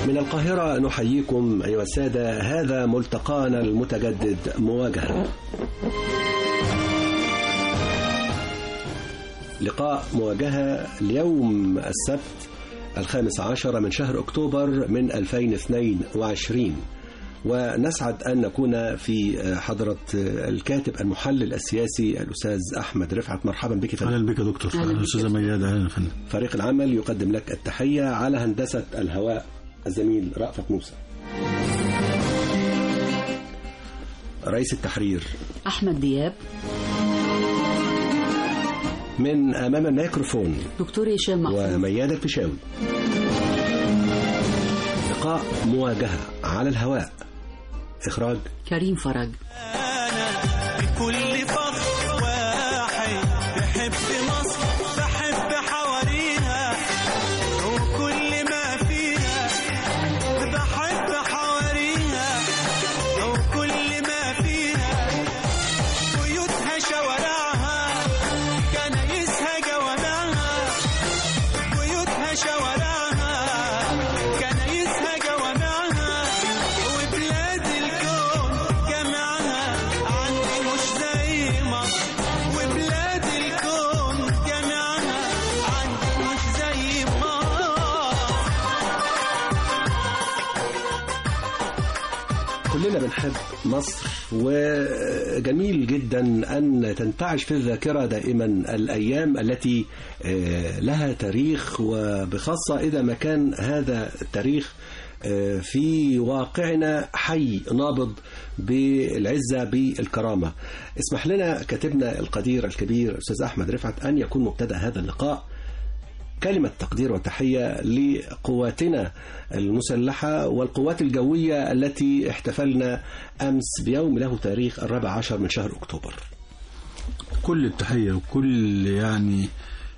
من القاهرة نحييكم أيها السادة هذا ملتقانا المتجدد مواجهة لقاء مواجهة اليوم السبت الخامس عشر من شهر أكتوبر من 2022 ونسعد أن نكون في حضرة الكاتب المحلل السياسي الأستاذ أحمد رفعت مرحبا بك فندم اهلا بك يا دكتور أهلا بك. استاذه ميادة اهلا يا فندم فريق العمل يقدم لك التحية على هندسة الهواء الزميل رأفت موسى رئيس التحرير أحمد دياب من أمام الميكروفون دكتور هشام محفوظ وميادة الفيشاوي لقاء مواجهة على الهواء إخراج كريم فرج بكل فخر واحد بحب مصر بحب حواريها وكل ما فيها بحب حواريها وكل ما فيها بيوتها شوارعها كنايسها جوامعها بيوتها شوارعها كنايسها جوامعها وبلاد الكون جمعها عندي مش زي مصر وبلاد الكون جمعها عندي مش زي مصر كلنا بنحب مصر وجميل جدا أن تنتعش في الذاكرة دائما الأيام التي آه، لها تاريخ وبخاصة إذا ما كان هذا التاريخ آه، في واقعنا حي نابض بالعزة بالكرامة اسمح لنا كاتبنا القدير الكبير أستاذ أحمد رفعت أن يكون مبتدأ هذا اللقاء كلمة تقدير وتحية لقواتنا المسلحة والقوات الجوية التي احتفلنا أمس بيوم له تاريخ الرابع عشر من شهر أكتوبر كل التحيه وكل يعني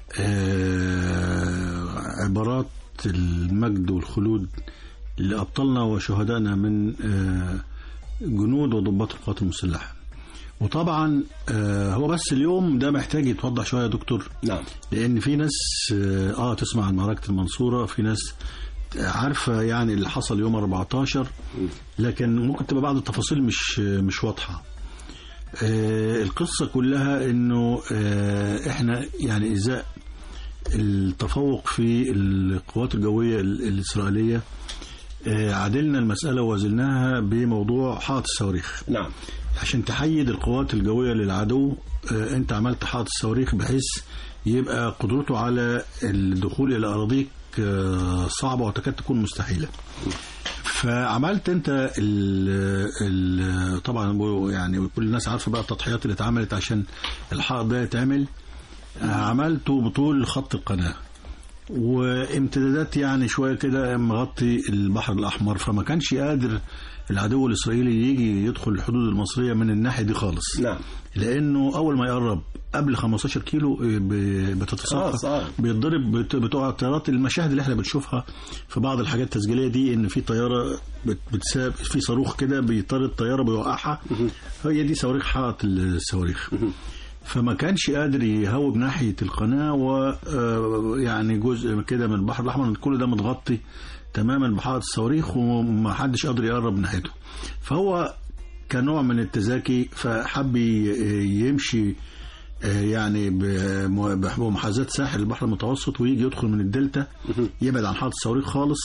آه عبارات المجد والخلود لابطالنا وشهدائنا من آه جنود وضباط القوات المسلحه وطبعا آه هو بس اليوم ده محتاج يتوضح شويه يا دكتور نعم لان في ناس اه آه، تسمع عن معركه المنصوره في ناس عارفه يعني اللي حصل يوم 14 لكن ممكن تبقى بعض التفاصيل مش مش واضحه آه، القصه كلها انه آه، احنا يعني ازاء التفوق في القوات الجويه ال- الاسرائيليه آه، عدلنا المساله ووازناها بموضوع حائط الصواريخ نعم عشان تحيد القوات الجوية للعدو آه، انت عملت حائط الصواريخ بحيث يبقى قدرته على الدخول الى اراضيك آه، صعبة وتكاد تكون مستحيلة فعملت انت ال ال طبعا بو- يعني كل الناس عارفه بقى التضحيات اللي اتعملت عشان الحائط ده يتعمل آه، عملته بطول خط القناه وامتدادات يعني شويه كده مغطي البحر الاحمر فما كانش قادر العدو الاسرائيلي يجي يدخل الحدود المصريه من الناحيه دي خالص نعم لانه اول ما يقرب قبل 15 كيلو ب- خلاص، بتتصفى آه. بيتضرب بت- بتوع الطيارات المشاهد اللي احنا بنشوفها في بعض الحاجات التسجيليه دي ان في طياره بت- بتساب في صاروخ كده بيطرد الطياره بيوقعها هي دي صواريخ حائط الصواريخ فما كانش قادر يهوب ناحيه القناه ويعني جزء كده من البحر الاحمر كل ده متغطي تماما بحائط الصواريخ وما حدش قادر يقرب ناحيته فهو كنوع من التزاكي فحب ي- يمشي آه، يعني بم- بمحاذاة ساحل البحر المتوسط ويجي يدخل من الدلتا يبعد عن حائط الصواريخ خالص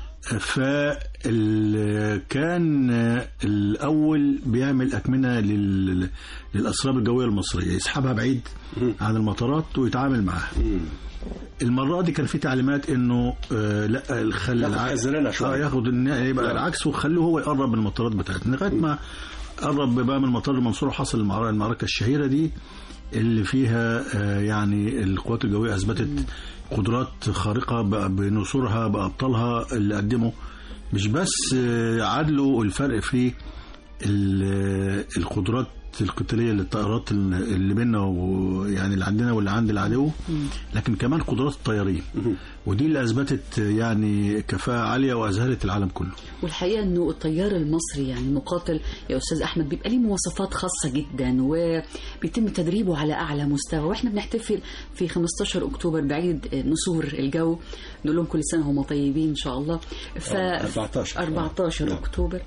فكان الأول بيعمل أكمنة لل- للأسراب الجوية المصرية يسحبها بعيد عن المطارات ويتعامل معاها المرة دي كان في تعليمات انه آه لا خلي ياخد حذرنا شوية. آه ياخد إن يبقى نعم. العكس وخليه هو يقرب من المطارات بتاعتنا لغايه ما قرب بقى من مطار المنصوره حصل المعركه المعركة الشهيره دي اللي فيها آه، يعني القوات الجويه اثبتت قدرات خارقه بقى بنصورها بابطالها اللي قدموا مش بس آه، عدلوا الفرق في ال- القدرات القتاليه للطائرات اللي بيننا ويعني اللي عندنا واللي عند العدو لكن كمان قدرات الطيارين ودي اللي اثبتت يعني كفاءه عاليه واذهلت العالم كله والحقيقه انه الطيار المصري يعني المقاتل يا استاذ احمد بيبقى ليه مواصفات خاصه جدا وبيتم تدريبه على اعلى مستوى واحنا بنحتفل في 15 اكتوبر بعيد نسور الجو نقول لهم كل سنه هم طيبين ان شاء الله ف 14 14 نعم. اكتوبر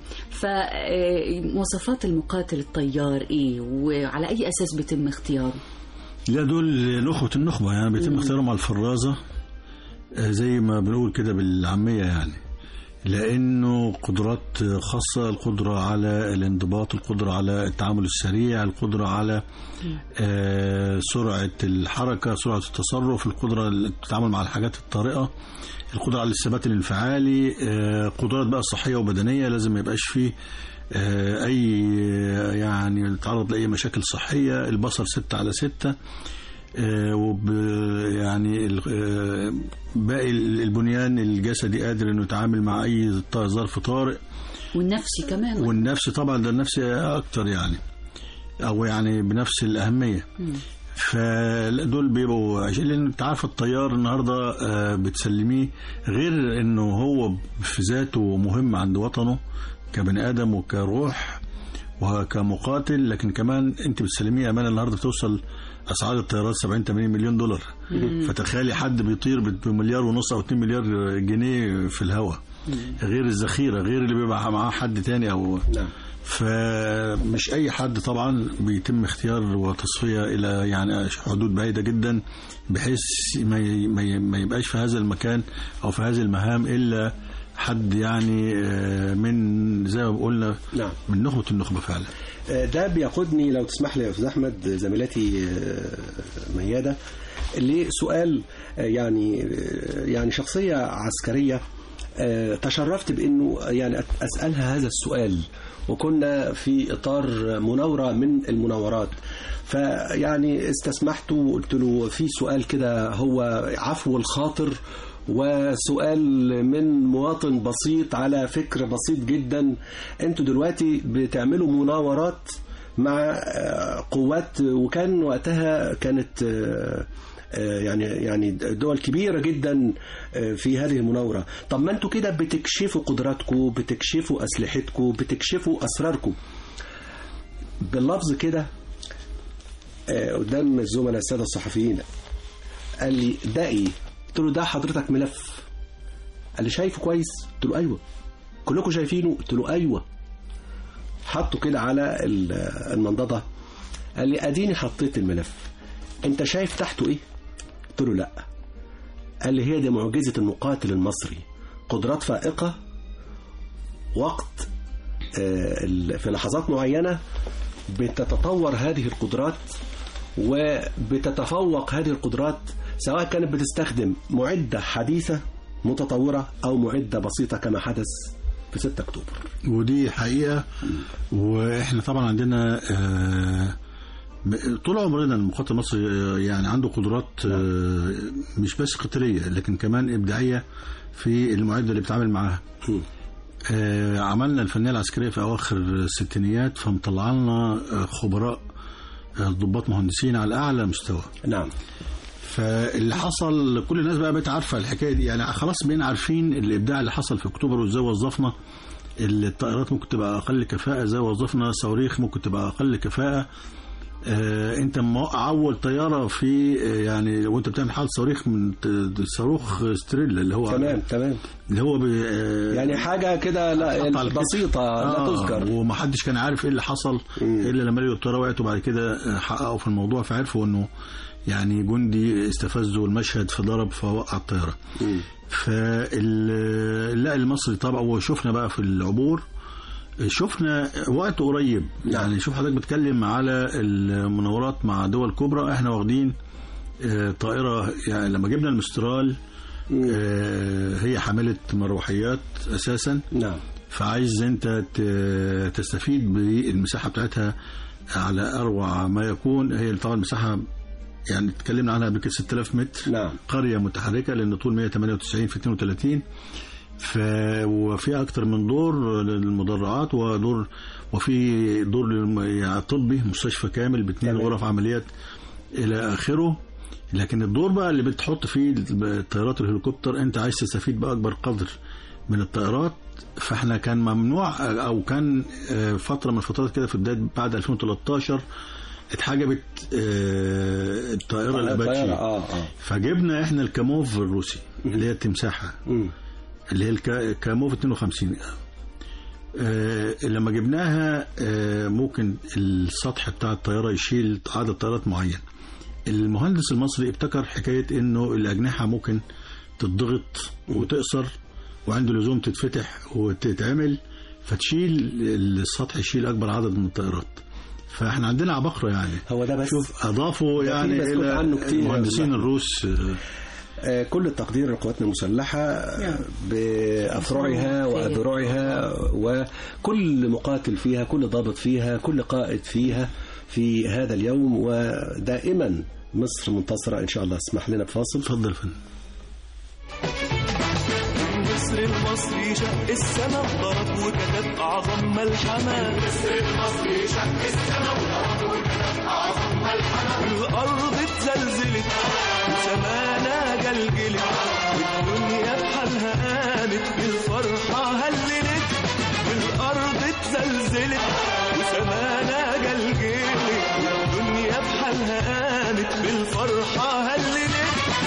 فمواصفات المقاتل الطيار ايه وعلى اي اساس بيتم اختياره لا دول نخبة النخبة يعني بيتم اختيارهم على الفرازة آه، زي ما بنقول كده بالعامية يعني لأنه قدرات خاصة القدرة على الانضباط القدرة على التعامل السريع القدرة على آه، سرعة الحركة سرعة التصرف القدرة التعامل مع الحاجات الطارئة القدرة على الثبات الانفعالي آه، قدرات بقى صحية وبدنية لازم ما يبقاش فيه آه، أي يعني يتعرض لأي مشاكل صحية البصر ستة على ستة آه، وب يعني ال- آه، باقي البنيان الجسدي قادر انه يتعامل مع اي ط- ظرف طارئ والنفسي كمان والنفس طبعا ده النفس اكتر يعني او يعني بنفس الاهميه فدول بيبقوا عشان لان انت عارف الطيار النهارده آه، بتسلميه غير انه هو في ذاته مهم عند وطنه كبني ادم وكروح وكمقاتل لكن كمان انت بتسلميه امانه النهارده بتوصل اسعار الطيارات 70 80 مليون دولار فتخيلي حد بيطير بمليار ونص او 2 مليار جنيه في الهواء غير الذخيره غير اللي بيبقى معاه حد تاني او نعم فمش اي حد طبعا بيتم اختيار وتصفيه الى يعني حدود بعيده جدا بحيث ما ي- ما ي- ما يبقاش في هذا المكان او في هذه المهام الا حد يعني آه، من زي ما قلنا نعم من نخبه النخبه فعلا آه، ده بيقودني لو تسمح لي يا استاذ احمد زميلتي آه، مياده لسؤال آه، يعني آه، يعني شخصيه عسكريه آه، تشرفت بانه يعني أت- اسالها هذا السؤال وكنا في اطار مناوره من المناورات فيعني استسمحت وقلت له في سؤال كده هو عفو الخاطر وسؤال من مواطن بسيط على فكر بسيط جدا انتوا دلوقتي بتعملوا مناورات مع آه، قوات وكان وقتها كانت آه، آه، يعني يعني دول كبيره جدا آه، في هذه المناوره طب ما انتوا كده بتكشفوا قدراتكم بتكشفوا اسلحتكم بتكشفوا اسراركم باللفظ كده آه، قدام الزملاء الساده الصحفيين قال لي ده ايه قلت له ده حضرتك ملف قال لي شايفه كويس قلت له ايوه كلكم شايفينه قلت له ايوه حطه كده على ال- المنضده قال لي اديني حطيت الملف انت شايف تحته ايه قلت له لا قال لي هي دي معجزه المقاتل المصري قدرات فائقه وقت آه، ال- في لحظات معينه بتتطور هذه القدرات وبتتفوق هذه القدرات سواء كانت بتستخدم معدة حديثة متطورة أو معدة بسيطة كما حدث في 6 أكتوبر ودي حقيقه واحنا طبعا عندنا آه، م- طول عمرنا المقاتل المصري آه، يعني عنده قدرات آه، مش بس قتاليه لكن كمان ابداعيه في المعده اللي بيتعامل معاها آه، عملنا الفنيه العسكريه في اواخر الستينيات فمطلع لنا آه، خبراء آه، ضباط مهندسين على اعلى مستوى نعم فاللي حصل كل الناس بقى بقت عارفه الحكايه دي يعني خلاص بقينا عارفين الابداع اللي حصل في اكتوبر وازاي وظفنا الطائرات ممكن تبقى اقل كفاءه ازاي وظفنا صواريخ ممكن تبقى اقل كفاءه آه انت موقع اول طياره في آه يعني لو انت بتعمل حاله صواريخ من ت- صاروخ ستريلا اللي هو تمام تمام اللي هو بي آه يعني حاجة كده لا حط على الكتف. بسيطة لا آه، تذكر ومحدش كان عارف ايه اللي حصل الا لما لقوا الطياره وقعت وبعد كده حققوا في الموضوع فعرفوا انه يعني جندي استفزوا المشهد فضرب فوقع الطياره فاللاعب المصري طبعا وشفنا بقى في العبور شفنا وقت قريب يعني شوف حضرتك بتكلم على المناورات مع دول كبرى احنا واخدين آه، طائره يعني لما جبنا المسترال آه، هي حامله مروحيات اساسا نعم فعايز انت ت- تستفيد بالمساحه بتاعتها على اروع ما يكون هي طبعا مساحه يعني اتكلمنا عنها قبل كده 6000 متر نعم قريه متحركه لان طول 198 في 32 ف وفي اكتر من دور للمدرعات ودور وفي دور للم- يعني طبي مستشفى كامل باثنين تمام. غرف عمليات الى اخره لكن الدور بقى اللي بتحط فيه الطيارات الهليكوبتر انت عايز تستفيد باكبر قدر من الطائرات فاحنا كان ممنوع او كان آه، فتره من الفترات كده في بدايه بعد 2013 اتحجبت آه، الطائره الاباتشي طيارة، اه اه فجبنا احنا الكاموف الروسي اللي هي التمساحه مم. اللي هي الكا- كاموف 52 آه لما جبناها آه ممكن السطح بتاع الطياره يشيل عدد طيارات معين المهندس المصري ابتكر حكايه انه الاجنحه ممكن تتضغط وتقصر وعنده لزوم تتفتح وتتعمل فتشيل السطح يشيل اكبر عدد من الطائرات فاحنا عندنا عبقرة يعني هو ده بس شوف اضافوا ده في يعني مسكوت عنه الى كتير. المهندسين الروس آه، آه، كل التقدير لقواتنا المسلحة آه، بأفرعها وأذرعها وكل مقاتل فيها كل ضابط فيها كل قائد فيها في هذا اليوم ودائما مصر منتصرة إن شاء الله اسمح لنا بفاصل اتفضل يا فندم مصر المصري شق السما وضرب وكتب أعظم ملحمة مصر المصري شق السما وضرب وكتب أعظم ملحمة الأرض اتزلزلت وسمانا جلجلت والدنيا بحالها قامت بالفرحة هللت والأرض اتزلزلت وسمانا جلجلت والدنيا بحالها قامت بالفرحة هللت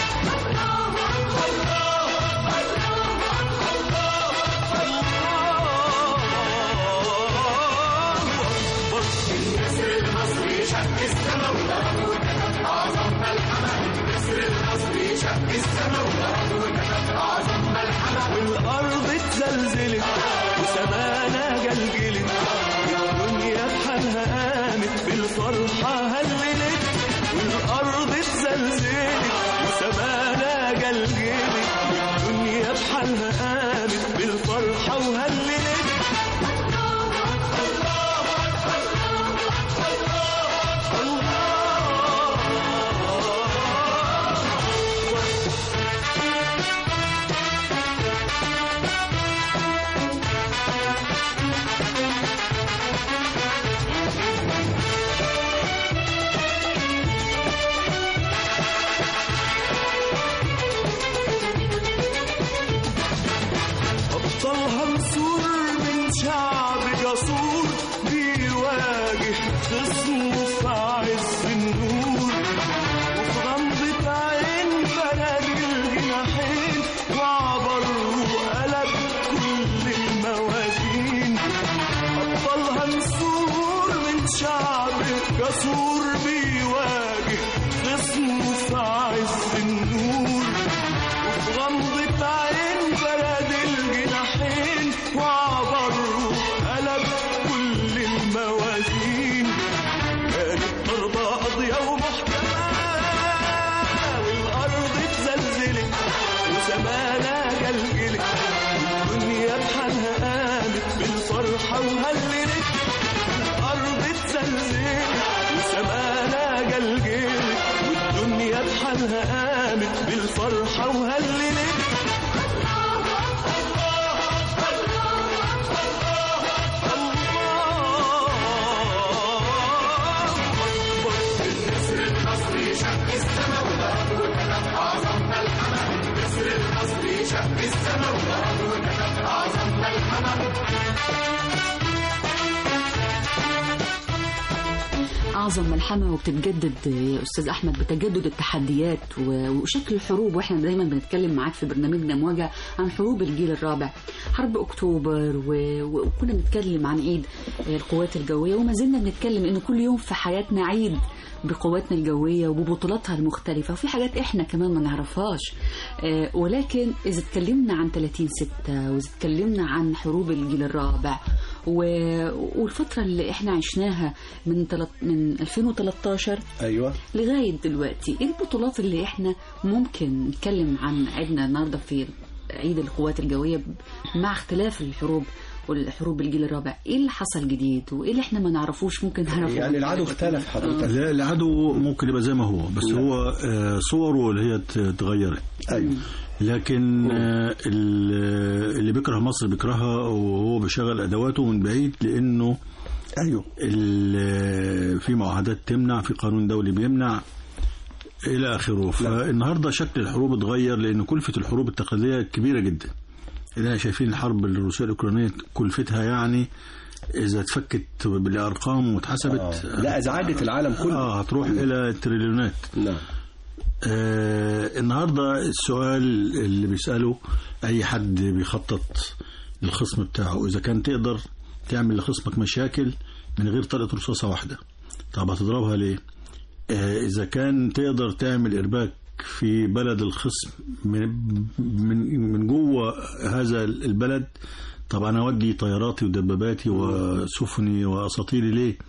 والأرض اتزلزلت وسمانا جلجلت والدنيا بحالها قامت بالفرحة هللت والأرض اتزلزلت وسمانا جلجلت والدنيا بحالها قامت بالفرحة وهللت أبطالها مسور من شعب جسور بيواجه خصمه في عز النور وفي غمضة عين بلد الجناحين وعبر وقلب كل الموازين أبطالها مسور من شعب جسور بيواجه خصمه في عز النور وفي غمضة عين بلد الجناحين وعبر قلب كل الموازين كانت أرض قاضية ومحكمة والأرض اتزلزلت وسمانا جلجلت والدنيا بحالها قامت بالفرحة وهللت الأرض اتزلزلت وسمانا جلجلت والدنيا بحالها قامت بالفرحة وهللت أعظم ملحمة وبتتجدد يا أستاذ أحمد بتجدد التحديات و- وشكل الحروب وإحنا دايما بنتكلم معاك في برنامجنا مواجهة عن حروب الجيل الرابع حرب أكتوبر و- و- وكنا بنتكلم عن عيد القوات الجوية وما زلنا بنتكلم إن كل يوم في حياتنا عيد بقواتنا الجوية وببطولاتها المختلفة وفي حاجات إحنا كمان ما نعرفهاش آه، ولكن إذا اتكلمنا عن 30 ستة وإذا اتكلمنا عن حروب الجيل الرابع و- والفترة اللي إحنا عشناها من تلت من 2013 أيوة لغاية دلوقتي ايه البطولات اللي احنا ممكن نتكلم عن عيدنا النهاردة في عيد القوات الجوية ب- مع اختلاف الحروب والحروب الجيل الرابع ايه اللي حصل جديد وايه اللي احنا ما نعرفوش ممكن نعرفه يعني العدو اختلف حضرتك لا العدو ممكن يبقى زي ما هو بس هو آه، صوره اللي هي ت- اتغيرت ايوه لكن آه، ال- اللي بيكره مصر بيكرهها وهو بيشغل ادواته من بعيد لانه ايوه ال- في معاهدات تمنع في قانون دولي بيمنع الى اخره فالنهارده شكل الحروب اتغير لان كلفه الحروب التقليديه كبيره جدا احنا شايفين الحرب الروسيه الاوكرانيه كلفتها يعني اذا اتفكت بالارقام واتحسبت آه. لا ازعجت العالم كله اه هتروح الى تريليونات نعم آه النهارده السؤال اللي بيساله اي حد بيخطط للخصم بتاعه اذا كان تقدر تعمل لخصمك مشاكل من غير طلقه رصاصه واحده طب هتضربها ليه آه اذا كان تقدر تعمل ارباك في بلد الخصم من من من جوه هذا البلد طب انا اودي طياراتي ودباباتي وسفني واساطيلي ليه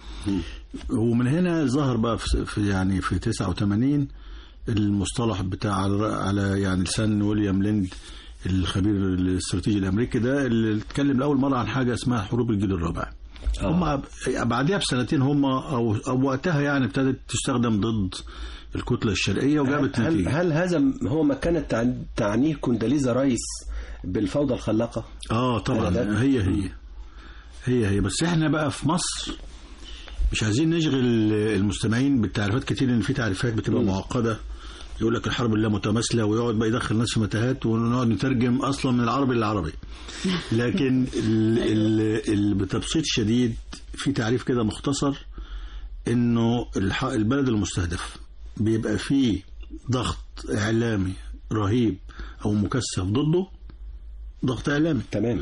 ومن هنا ظهر بقى في في- يعني في 89 المصطلح بتاع على على يعني لسان ويليام ليند الخبير الاستراتيجي الامريكي ده اللي اتكلم لاول مره عن حاجه اسمها حروب الجيل الرابع هم بعدها بسنتين هم او او وقتها يعني ابتدت تستخدم ضد الكتله الشرقيه وجابت هل, نتيجه هل هذا هو ما كانت تع- تعنيه كونداليزا رايس بالفوضى الخلاقه؟ اه طبعا ده- هي هي هي هي بس احنا بقى في مصر مش عايزين نشغل المستمعين بالتعريفات كتير لان في تعريفات بتبقى معقده يقول لك الحرب اللا متماثله ويقعد بقى يدخل ناس في متاهات ونقعد نترجم اصلا من العربي للعربي لكن ال- ال- ال- بتبسيط شديد في تعريف كده مختصر انه الح- البلد المستهدف بيبقى فيه ضغط اعلامي رهيب او مكثف ضده ضغط اعلامي تمام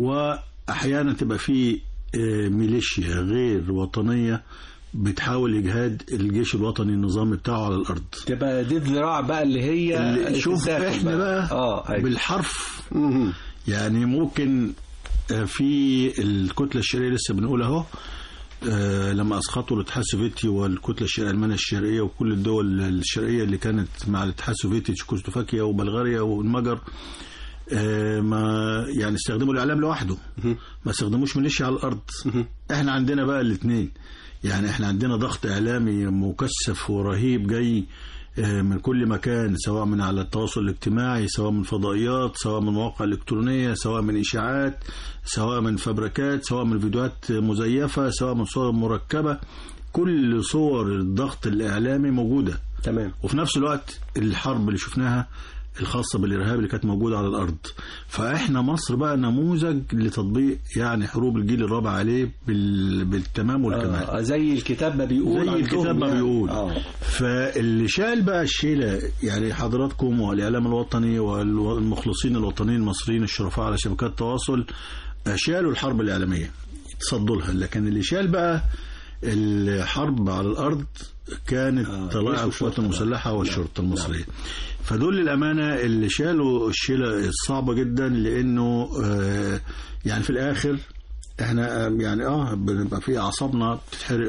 واحيانا تبقى في آه، ميليشيا غير وطنيه بتحاول اجهاد الجيش الوطني النظامي بتاعه على الارض تبقى دي الذراع بقى اللي هي اللي- شوف التداخل احنا بقى اه أيوة. بالحرف مهم. يعني ممكن آه، في الكتله الشرقيه لسه بنقول اهو آه، لما اسقطوا الاتحاد السوفيتي والكتله الشرقيه المانيا الشرقيه وكل الدول الشرقيه اللي كانت مع الاتحاد السوفيتي تشيكوسلوفاكيا وبلغاريا والمجر آه، ما يعني استخدموا الاعلام لوحده ما استخدموش ميليشيا على الارض احنا عندنا بقى الاثنين يعني احنا عندنا ضغط اعلامي مكثف ورهيب جاي آه، من كل مكان سواء من على التواصل الاجتماعي سواء من فضائيات سواء من مواقع الكترونيه سواء من اشاعات سواء من فبركات سواء من فيديوهات مزيفه سواء من صور مركبه كل صور الضغط الاعلامي موجوده تمام وفي نفس الوقت الحرب اللي شفناها الخاصة بالإرهاب اللي كانت موجودة على الأرض فإحنا مصر بقى نموذج لتطبيق يعني حروب الجيل الرابع عليه بال... بالتمام والكمال آه زي الكتاب ما بيقول زي عندهم الكتاب ما يعني. بيقول اه فاللي شال بقى الشيلة يعني حضراتكم والإعلام الوطني والمخلصين الوطنيين المصريين الشرفاء على شبكات التواصل شالوا الحرب الإعلامية تصدوا لها لكن اللي شال بقى الحرب على الأرض كانت آه، طلائع جيش القوات والشرطة. المسلحة والشرطة المصرية فدول للأمانة اللي شالوا الشيلة الصعبة جدا لأنه آه، يعني في الآخر احنا آه، يعني اه بنبقى في أعصابنا بتتحرق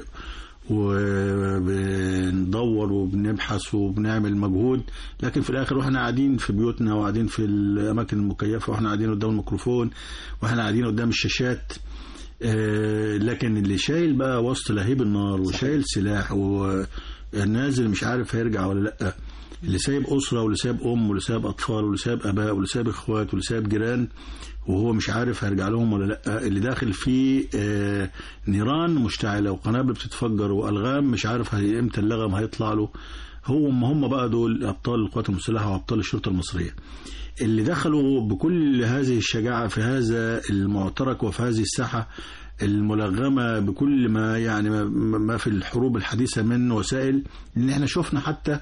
وبندور وبنبحث وبنعمل مجهود لكن في الاخر واحنا قاعدين في بيوتنا وقاعدين في الاماكن المكيفه واحنا قاعدين قدام الميكروفون واحنا قاعدين قدام الشاشات آه، لكن اللي شايل بقى وسط لهيب النار وشايل سلاح ونازل مش عارف هيرجع ولا لا اللي سايب اسره واللي سايب ام واللي سايب اطفال واللي سايب اباء واللي سايب اخوات واللي سايب جيران وهو مش عارف هيرجع لهم ولا لا اللي داخل فيه آه، نيران مشتعله وقنابل بتتفجر والغام مش عارف هي- امتى اللغم هيطلع له هو هم هم بقى دول ابطال القوات المسلحه وابطال الشرطه المصريه اللي دخلوا بكل هذه الشجاعة في هذا المعترك وفي هذه الساحة الملغمة بكل ما يعني ما- ما في الحروب الحديثة من وسائل لأن احنا شفنا حتى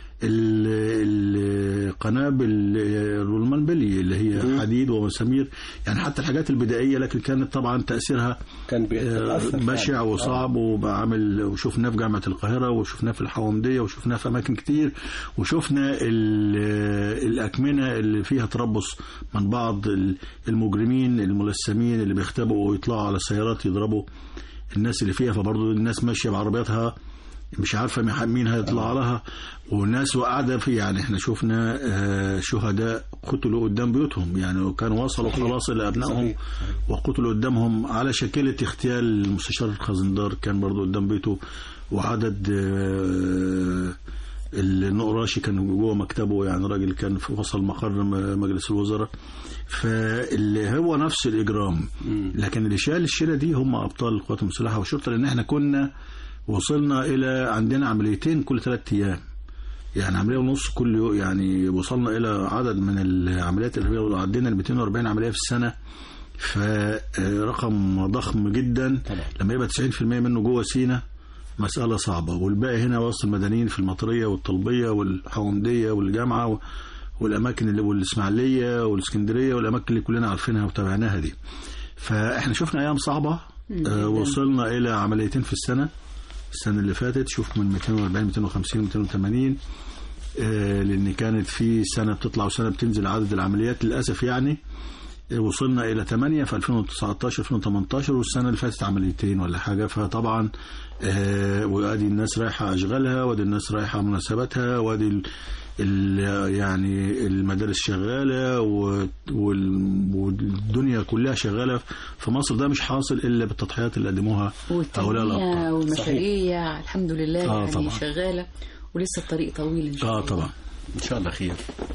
ال- القنابل الرومانبلي اللي هي حديد ومسامير يعني حتى الحاجات البدائية لكن كانت طبعا تأثيرها كان بيتأثر بشع فعلاً. وصعب وبقى عامل وشفناه في جامعة القاهرة وشفناه في الحومدية وشفناه في أماكن كتير وشفنا ال- الأكمنة اللي فيها تربص من بعض ال- المجرمين الملثمين اللي بيختبئوا ويطلعوا على السيارات يضربوا الناس اللي فيها فبرضه الناس ماشية بعربياتها مش عارفه مين- مين هيطلع لها والناس قاعده في يعني احنا شفنا آه، شهداء قتلوا قدام بيوتهم يعني كانوا وصلوا خلاص الى ابنائهم صحيح. وقتلوا قدامهم على شكلة اغتيال المستشار الخزندار كان برضو قدام بيته وعدد آه، النقراشي كان جوه مكتبه يعني راجل كان في وصل مقر م- مجلس الوزراء فاللي هو نفس الإجرام لكن اللي شال الشيلة دي هم أبطال القوات المسلحة والشرطة لأن احنا كنا وصلنا إلى عندنا عمليتين كل ثلاثة أيام يعني عملية ونص كل يوم يعني وصلنا إلى عدد من العمليات اللي عدينا ال 240 عملية في السنة فرقم ضخم جدا طبعا. لما يبقى 90% منه جوه سينا مسألة صعبة والباقي هنا وسط المدنيين في المطرية والطلبية والحومدية والجامعة و- والأماكن اللي والإسماعيلية والإسكندرية والأماكن اللي كلنا عارفينها وتابعناها دي فإحنا شفنا أيام صعبة آه وصلنا إلى عمليتين في السنة السنة اللي فاتت شوف من 240 250 280 آه، لأن كانت في سنة بتطلع وسنة بتنزل عدد العمليات للأسف يعني آه، وصلنا إلى 8 في 2019 2018 والسنة اللي فاتت عمليتين ولا حاجة فطبعا آه، وادي الناس رايحة أشغالها وادي الناس رايحة مناسباتها وادي ال ال- يعني المدارس شغالة و- وال- والدنيا كلها شغالة في مصر ده مش حاصل إلا بالتضحيات اللي قدموها هؤلاء الأبطال والتنمية والمشاريع الحمد لله آه، يعني طبعا. شغالة ولسه الطريق طويل إن شاء اه الله طبعا ان شاء الله خير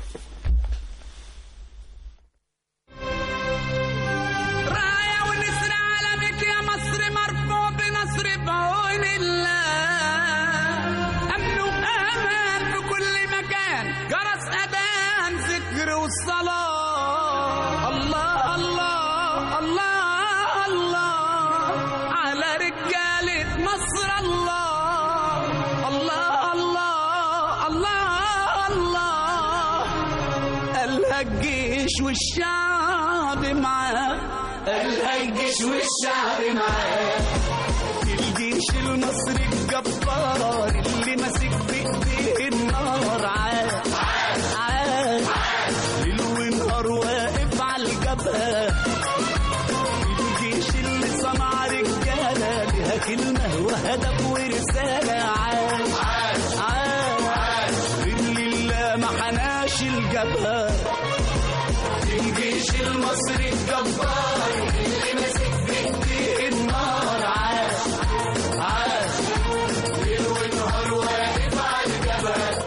راية ونسر علمك يا مصر مرفوع بنصر بعون الله أمن وأمان في كل مكان جرس أذان ذكر والصلاة الله الله الله الله على رجالة مصر الله الله الله الله الله قالها الجيش والشعب معاه قالها الجيش والشعب معاه الجيش المصري الجبار اللي ماسك بايديه النار عاد عاد ليل ونهار واقف على الجبهه الجيش اللي صنع رجاله لها كلمه وهدف ورساله عاد عاد غير لله ما حناش الجبهه الجيش المصري الجبار اللي ماسك بايديه النار عاش عاش ليل ونهار واقف على الجبهه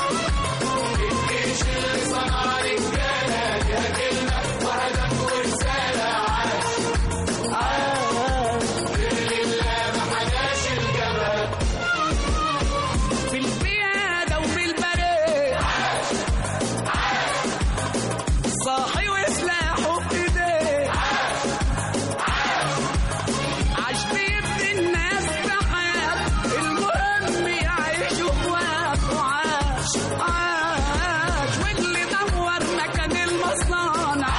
الجيش اللي صنع رجاله ليها كلمه وهدف ورساله عاش عاش لله ما حناش الجبهه في القياده وفي البريه صاحي وسلاحه في ايديه عاش بيبني الناس بحياة المهم يعيشوا بوقت وعاش عاش واللي دور مكان المصانع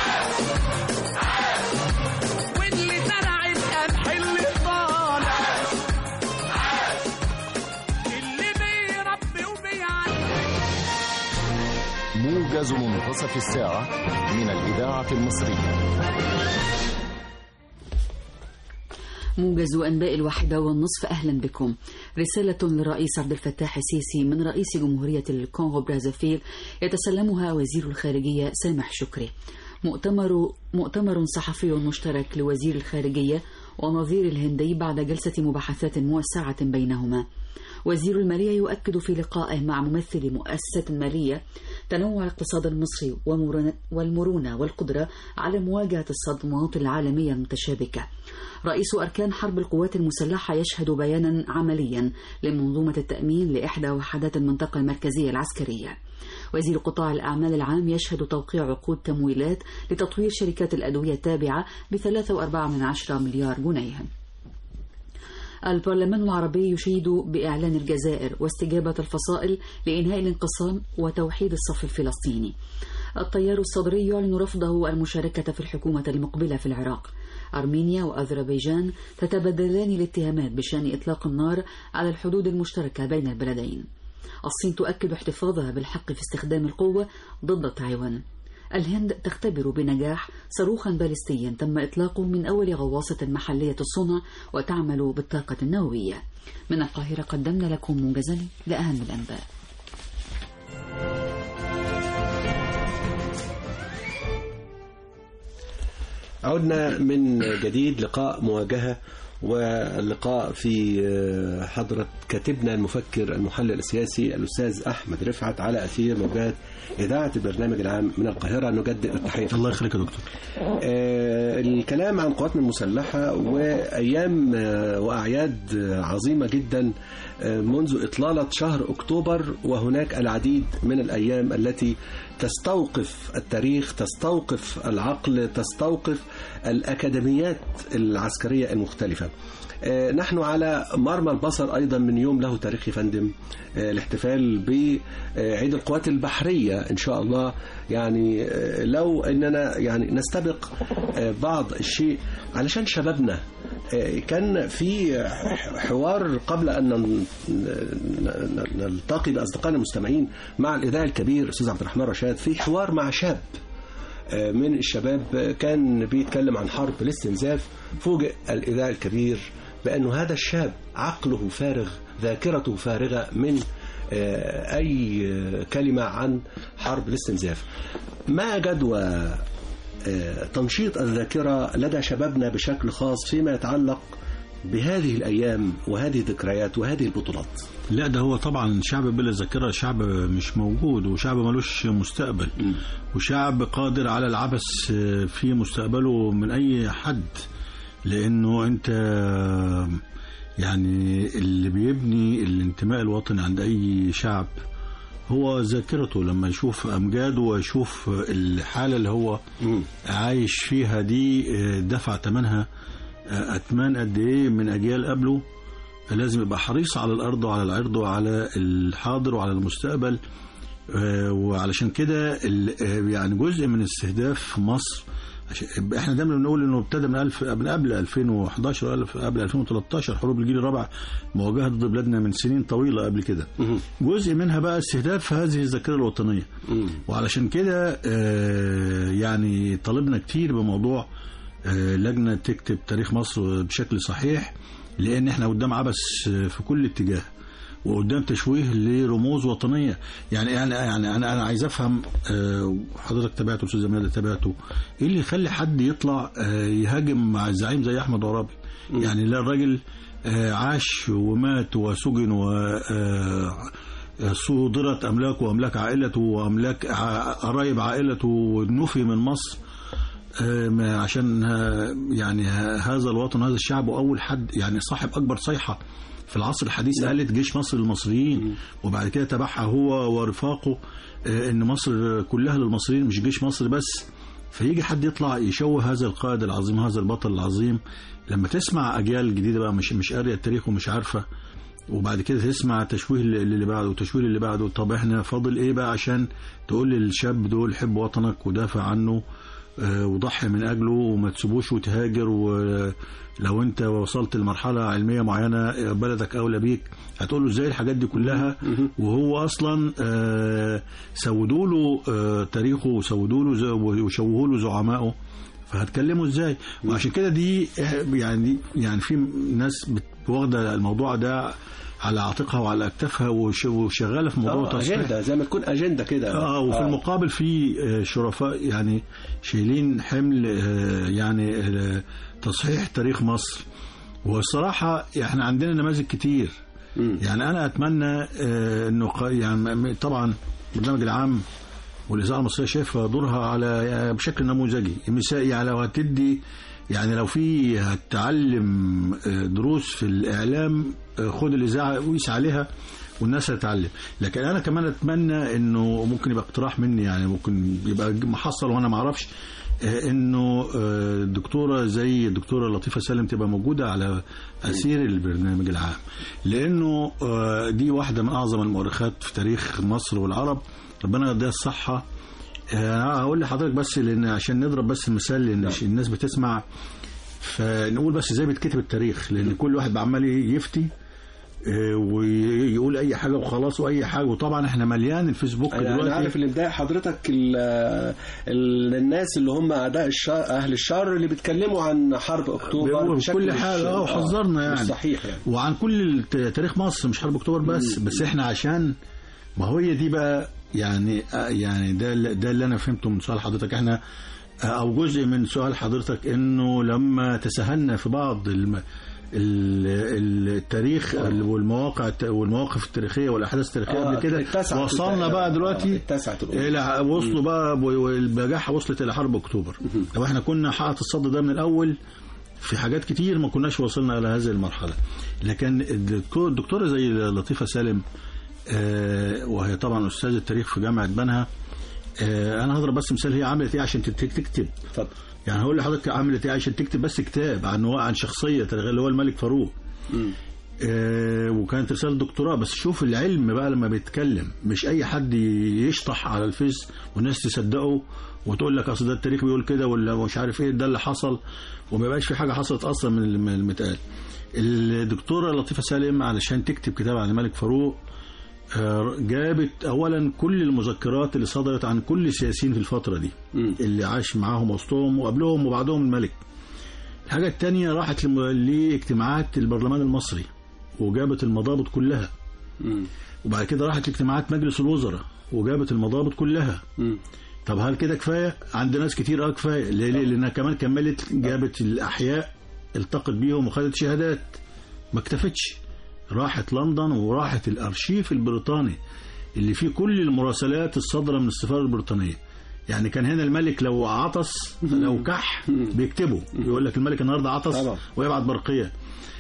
واللي زرع القمح اللي طالع اللي بيربي وبيعلم موجز منتصف الساعة من الإذاعة المصرية موجز أنباء الواحدة والنصف أهلا بكم رسالة للرئيس عبد الفتاح السيسي من رئيس جمهورية الكونغو برازافيل يتسلمها وزير الخارجية سامح شكري مؤتمر مؤتمر صحفي مشترك لوزير الخارجية ونظير الهندي بعد جلسة مباحثات موسعة بينهما وزير المالية يؤكد في لقائه مع ممثل مؤسسة مالية تنوع الاقتصاد المصري ومرونة- والمرونة والقدرة على مواجهة الصدمات العالمية المتشابكة رئيس أركان حرب القوات المسلحة يشهد بيانا عمليا لمنظومة التأمين لإحدى وحدات المنطقة المركزية العسكرية وزير قطاع الأعمال العام يشهد توقيع عقود تمويلات لتطوير شركات الأدوية التابعة بثلاثة وأربعة من عشرة مليار جنيه البرلمان العربي يشيد بإعلان الجزائر واستجابة الفصائل لإنهاء الانقسام وتوحيد الصف الفلسطيني التيار الصدري يعلن رفضه المشاركة في الحكومة المقبلة في العراق أرمينيا وأذربيجان تتبادلان الاتهامات بشأن إطلاق النار على الحدود المشتركة بين البلدين الصين تؤكد احتفاظها بالحق في استخدام القوة ضد تايوان الهند تختبر بنجاح صاروخا باليستيا تم إطلاقه من أول غواصة محلية الصنع وتعمل بالطاقة النووية من القاهرة قدمنا لكم موجزا لأهم الأنباء عدنا من جديد لقاء مواجهة واللقاء في حضرة كاتبنا المفكر المحلل السياسي الأستاذ أحمد رفعت على أثير موجات إذاعة البرنامج العام من القاهرة نجدد التحية الله يخليك يا دكتور آه، الكلام عن قواتنا المسلحة وأيام آه، وأعياد آه، عظيمة جدا آه، منذ إطلالة شهر أكتوبر وهناك العديد من الأيام التي تستوقف التاريخ تستوقف العقل تستوقف الأكاديميات العسكرية المختلفة آه، نحن على مرمى البصر أيضا من يوم له تاريخ يا فندم آه، الاحتفال بعيد القوات البحرية إن شاء الله يعني آه، لو أننا يعني نستبق آه، بعض الشيء علشان شبابنا آه، كان في حوار قبل أن نن- ن- نلتقي بأصدقائنا المستمعين مع الإذاعي الكبير أستاذ عبد الرحمن رشاد في حوار مع شاب آه، من الشباب كان بيتكلم عن حرب الاستنزاف فوجئ الإذاعي الكبير بأنه هذا الشاب عقله فارغ ذاكرته فارغة من آه، أي آه، كلمة عن حرب الاستنزاف ما جدوى آه، تنشيط الذاكرة لدى شبابنا بشكل خاص فيما يتعلق بهذه الأيام وهذه الذكريات وهذه البطولات لا ده هو طبعا شعب بلا ذاكرة شعب مش موجود وشعب ملوش مستقبل وشعب قادر على العبث في مستقبله من أي حد لأنه أنت يعني اللي بيبني الانتماء الوطني عند أي شعب هو ذاكرته لما يشوف أمجاده ويشوف الحالة اللي هو عايش فيها دي دفع ثمنها أتمان قد إيه من أجيال قبله لازم يبقى حريص على الأرض وعلى العرض وعلى الحاضر وعلى المستقبل آه، وعلشان كده ال- آه، يعني جزء من استهداف مصر عشان- احنا دايما بنقول انه ابتدى من الف من قبل 2011 ألف- قبل 2013 حروب الجيل الرابع مواجهه ضد بلادنا من سنين طويله قبل كده جزء منها بقى استهداف هذه الذاكره الوطنيه وعلشان كده آه، يعني طالبنا كتير بموضوع آه، لجنه تكتب تاريخ مصر بشكل صحيح لان احنا قدام عبث آه، في كل اتجاه وقدام تشويه لرموز وطنيه يعني يعني يعني انا انا عايز افهم آه، حضرتك تابعته استاذ زميلة تابعته ايه اللي يخلي حد يطلع آه، يهاجم مع الزعيم زي احمد عرابي يعني لا الراجل آه، عاش ومات وسجن و آه، صودرت املاكه واملاك عائلته واملاك ع- قرايب عائلته ونفي من مصر آه، ما- عشان آه، يعني ه- هذا الوطن هذا الشعب واول حد يعني صاحب اكبر صيحه في العصر الحديث قالت جيش مصر للمصريين وبعد كده تبعها هو ورفاقه آه، ان مصر كلها للمصريين مش جيش مصر بس فيجي حد يطلع يشوه هذا القائد العظيم هذا البطل العظيم لما تسمع اجيال جديده بقى مش مش قاريه التاريخ ومش عارفه وبعد كده تسمع تشويه اللي بعده وتشويه اللي بعده طب احنا فاضل ايه بقى عشان تقول للشاب دول حب وطنك ودافع عنه آه، وضحي من اجله وما تسيبوش وتهاجر ولو انت وصلت لمرحله علميه معينه بلدك اولى بيك هتقول له ازاي الحاجات دي كلها وهو اصلا آه، سودوا له آه، تاريخه وسودوا له ز- وشوهوا له زعمائه فهتكلموا ازاي وعشان كده دي إح- يعني دي يعني في ناس بت- واخده الموضوع ده على عاتقها وعلى اكتافها وش- وشغاله في موضوع آه، تصحيح أجندة زي ما تكون أجندة كده اه وفي المقابل في آه، شرفاء يعني شايلين حمل آه، يعني آه، تصحيح تاريخ مصر والصراحه احنا عندنا نماذج كتير يعني انا اتمنى آه، انه ق- يعني م- طبعا البرنامج العام والاذاعه المصريه شايفه دورها على يعني بشكل نموذجي مثال يعني لو هتدي يعني لو في هتعلم آه، دروس في الاعلام آه، خد الاذاعه وقيس عليها والناس هتتعلم لكن انا كمان اتمنى انه ممكن يبقى اقتراح مني يعني ممكن يبقى محصل وانا ما اعرفش آه، انه آه، دكتوره زي الدكتوره لطيفه سالم تبقى موجوده على اسير البرنامج العام لانه آه، دي واحده من اعظم المؤرخات في تاريخ مصر والعرب ربنا يديها الصحه آه، هقول لحضرتك بس لان عشان نضرب بس المثال لان الناس بتسمع فنقول بس ازاي بيتكتب التاريخ لان كل واحد عمال يفتي آه، ويقول اي حاجه وخلاص واي حاجه وطبعا احنا مليان الفيسبوك انا أنا عارف دلوقتي اللي مضايق حضرتك ال- ال- الناس اللي هم اعداء الشر اهل الشر اللي بيتكلموا عن حرب اكتوبر بيقولوا بشكل كل مش- حاجة، آه، وحذرنا يعني. مش صحيح يعني وعن كل الت- تاريخ مصر مش حرب اكتوبر بس بس احنا عشان ما هو هي دي بقى يعني آه، يعني ده اللي- ده اللي انا فهمته من سؤال حضرتك احنا آه، او جزء من سؤال حضرتك انه لما تساهلنا في بعض الم ال- التاريخ والمواقع الت- والمواقف التاريخيه والاحداث التاريخيه قبل كده اتسعت وصلنا الدائرة. بقى دلوقتي آه، اتسعت الأمور. الى وصلوا بقى والبجاحه وصلت الى حرب اكتوبر لو احنا كنا حققت الصد ده من الاول في حاجات كتير ما كناش وصلنا الى هذه المرحله لكن الدكتور الدكتوره زي لطيفه سالم آه، وهي طبعا استاذ التاريخ في جامعه بنها آه، انا هضرب بس مثال هي عملت ايه عشان تت- تكتب اتفضل يعني هقول لحضرتك عملت ايه عشان تكتب بس كتاب عن عن شخصيه تاريخية اللي هو الملك فاروق آه، وكانت رساله دكتوراه بس شوف العلم بقى لما بيتكلم مش اي حد يشطح على الفيس والناس تصدقه وتقول لك اصل ده التاريخ بيقول كده ولا مش عارف ايه ده اللي حصل وما يبقاش في حاجه حصلت اصلا من الم- المتقال الدكتوره لطيفه سالم علشان تكتب كتاب عن الملك فاروق آه، جابت اولا كل المذكرات اللي صدرت عن كل السياسيين في الفتره دي مم. اللي عاش معاهم وسطهم وقبلهم وبعدهم الملك الحاجة التانية راحت لم- لاجتماعات البرلمان المصري وجابت المضابط كلها مم. وبعد كده راحت لاجتماعات مجلس الوزراء وجابت المضابط كلها مم. طب هل كده كفاية؟ عند ناس كتير اه كفاية ليه؟ ليه؟ لأنها كمان كملت جابت الأحياء التقت بيهم وخدت شهادات ما اكتفتش راحت لندن وراحت الأرشيف البريطاني اللي فيه كل المراسلات الصادرة من السفارة البريطانية يعني كان هنا الملك لو عطس لو كح بيكتبوا يقول لك الملك النهارده عطس طبعا. ويبعت برقيه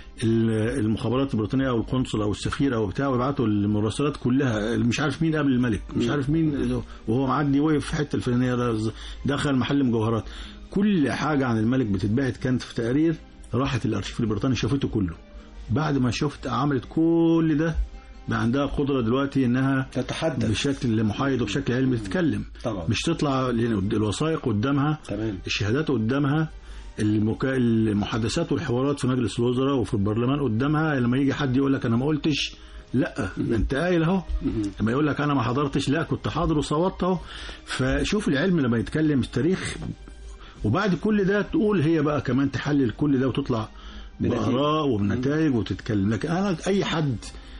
ال- المخابرات البريطانيه او القنصل او السفير او بتاع ويبعتوا المراسلات كلها مش عارف مين قبل الملك مش عارف مين وهو معدي وقف في حته الفلانيه ده دخل محل مجوهرات كل حاجه عن الملك بتتبعت كانت في تقارير راحت الارشيف البريطاني شافته كله بعد ما شفت عملت كل ده بقى عندها قدره دلوقتي انها تتحدث بشكل محايد وبشكل علمي تتكلم طبعا. مش تطلع لأن الوثائق قدامها تمام. الشهادات قدامها المكا... المحادثات والحوارات في مجلس الوزراء وفي البرلمان قدامها لما يجي حد يقول لك انا ما قلتش لا ده انت قايل اهو لما يقول لك انا ما حضرتش لا كنت حاضر وصوتت اهو فشوف العلم لما يتكلم التاريخ وبعد كل ده تقول هي بقى كمان تحلل كل ده وتطلع بنتيجة. بآراء وبنتائج وتتكلم لكن انا اي حد